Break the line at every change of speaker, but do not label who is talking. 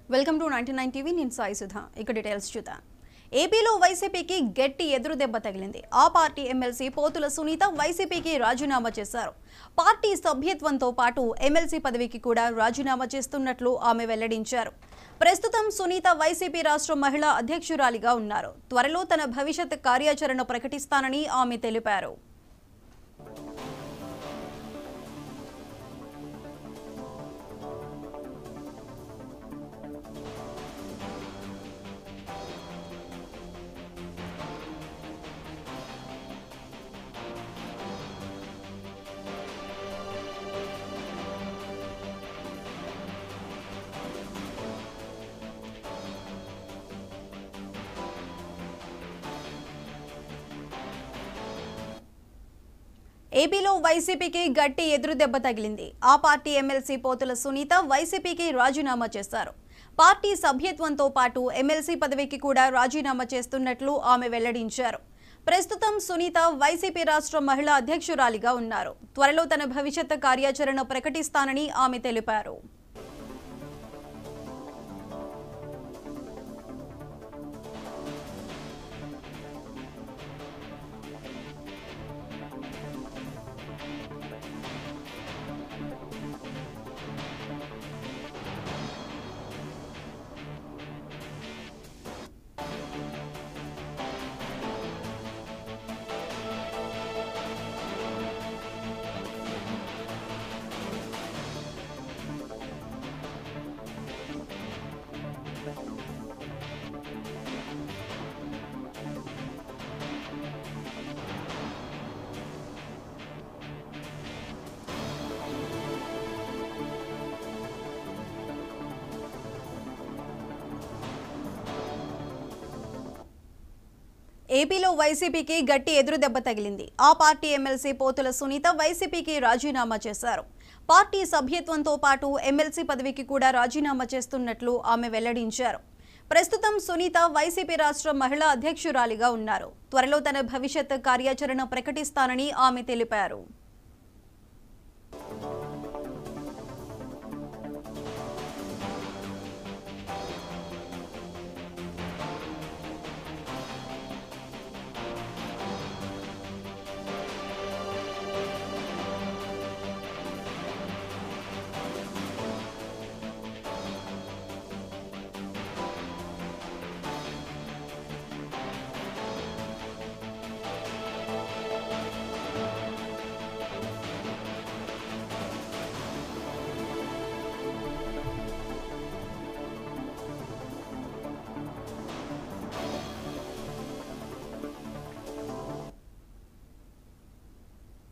welcome to ninety nine TV నేను సాయి సుధా ఇక details చూద్దాం ఏపీలో వైసీపీకి గట్టి ఎదురు దెబ్బ తగిలింది ఆ పార్టీ ఎమ్మెల్సీ పోతుల సునీత వైసీపీకి రాజీనామా చేశారు పార్టీ సభ్యత్వంతో పాటు ఎమ్మెల్సీ పదవికి కూడా రాజీనామా చేస్తున్నట్లు ఆమె వెల్లడించారు ప్రస్తుతం సునీత వైసీపీ రాష్ట్ర మహిళా అధ్యక్షురాలిగా ఉన్నారు త్వరలో తన భవిష్యత్ కార్యాచరణ ప్రకటిస్తానని ఆమె తెలిపారు ఏపీలో వైసీపీకి గట్టి ఎదురు దెబ్బ తగిలింది ఆ పార్టీ ఎమ్మెల్సీ పోతుల సునీత వైసీపీకి రాజీనామా చేశారు పార్టీ సభ్యత్వంతో పాటు ఎమ్మెల్సీ పదవికి కూడా రాజీనామా చేస్తున్నట్లు ఆమె వెల్లడించారు ప్రస్తుతం సునీత వైసీపీ రాష్ట్ర మహిళా అధ్యక్షురాలిగా ఉన్నారు త్వరలో తన భవిష్యత్ కార్యాచరణ ప్రకటిస్తానని ఆమె తెలిపారు ఏపీలో వైసీపీకి గట్టి ఎదురు దెబ్బ తగిలింది ఆ పార్టీ ఎమ్మెల్సీ పోతుల సునీత వైసీపీకి రాజీనామా చేశారు పార్టీ సభ్యత్వంతో పాటు ఎమ్మెల్సీ పదవికి కూడా రాజీనామా చేస్తున్నట్లు ఆమె వెల్లడించారు ప్రస్తుతం సునీత వైసీపీ రాష్ట్ర మహిళా అధ్యక్షురాలిగా ఉన్నారు త్వరలో తన భవిష్యత్ కార్యాచరణ ప్రకటిస్తానని ఆమె తెలిపారు